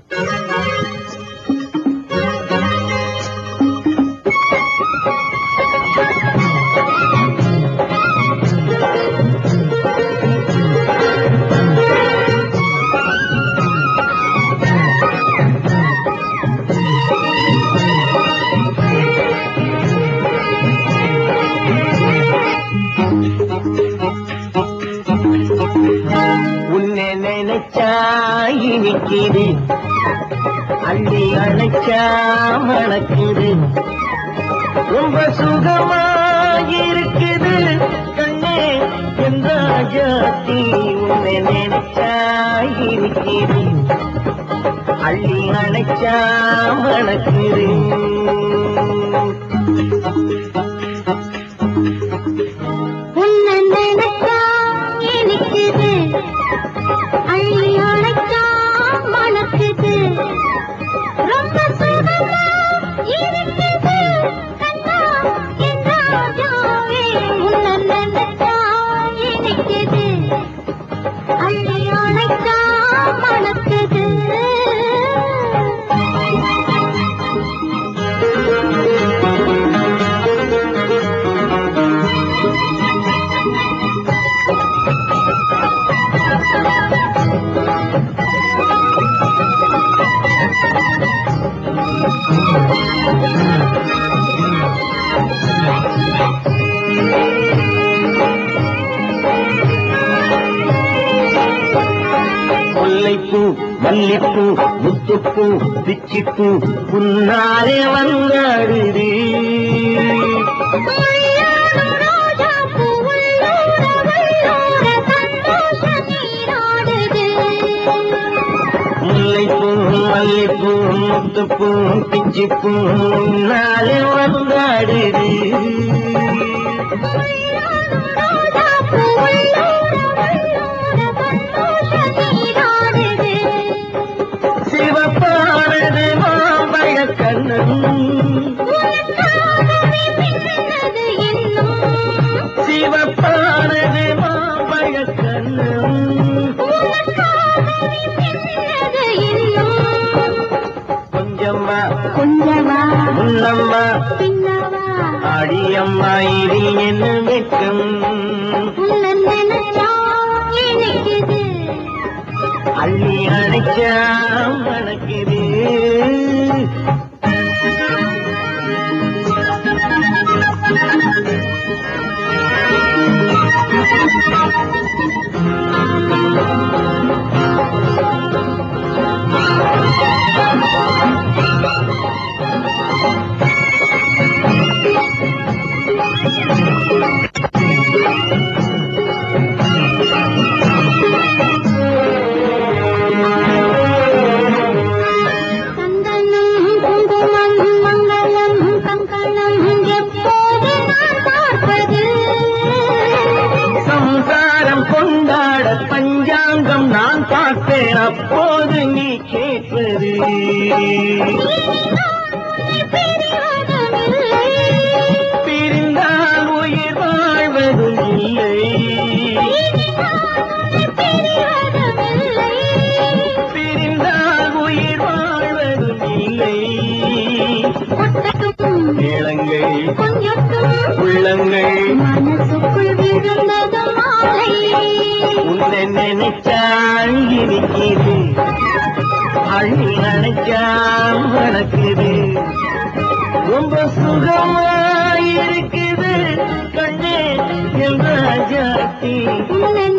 உன்னை நினைச்சா இனிக்குது அள்ளி அணைச்சா மணக்குது ரொம்ப சுகமா இருக்குது கண்ணே எந்த ஜாத்தி உன்னை நினைச்சா இனிக்குது அள்ளி அணைச்சா மணக்குது உன்னை நினைச்சா இனிக்குது அள்ளி அணைச்சா மணக்குது ரொம்ப சுகமா இருக்குது கண்ணா என் ராஜாவே உன்னை நினைச்சா இனிக்குது அள்ளி அணைச்சா மணக்குது முல்லைப்பூ மல்லிப்பூ முத்துப்பூ பிச்சிப்பூ புன்னாலே வந்தாடுது மலையாள ரோஜாப்பூ உள்ளூர வள்ளூர சந்தோஷ நீராடுது. முல்லைப்பூ மல்லிப்பூ முத்துப்பூ பிச்சிப்பூ புன்னாலே வந்தாடுது ரோஜாப்பூ உள்ளூர வள்ளூர சந்தோஷ நீராடுது. சிவப்பானது மாம்பழ கண்ணன் உனக்காகவே மின்னது இன்னும். சிவப்பானது மாம்பழ கண்ணன் உனக்காகவே மின்னது இன்னும். கொஞ்சம்மா கொஞ்சவா முன்னம்மா பின்னவா அடியம்மா இது என்ன வெட்கம் உன்னை நினைச்சா இனிக்குது அள்ளி அணைச்சா மணக்குது சந்தனம் குங்குமம் மங்களம் கங்கணம் எப்போது நான் பார்ப்பது சம்சாரம் கொண்டாட பஞ்சாங்கம் நான் பார்த்தேன் அப்போது நீ கேட்பது பிரிவதுமில்லை பிரிந்தால் உயிர் வாழ்வதும் இல்லை பிரிவதுமில்லை பிரிந்தால் உயிர் வாழ்வதும் இல்லை ஒட்டட்டும் இளங்கள் கொஞ்சட்டும் உள்ளங்கள் மனசுக்குள் விழுந்தது மாலை உன்னை நினைச்சால் இனிக்குது அள்ளி அணைச்சா மணக்குது ரொம்ப சுகமா இருக்குது கண்ணே என் ராஜாத்தி உன்னை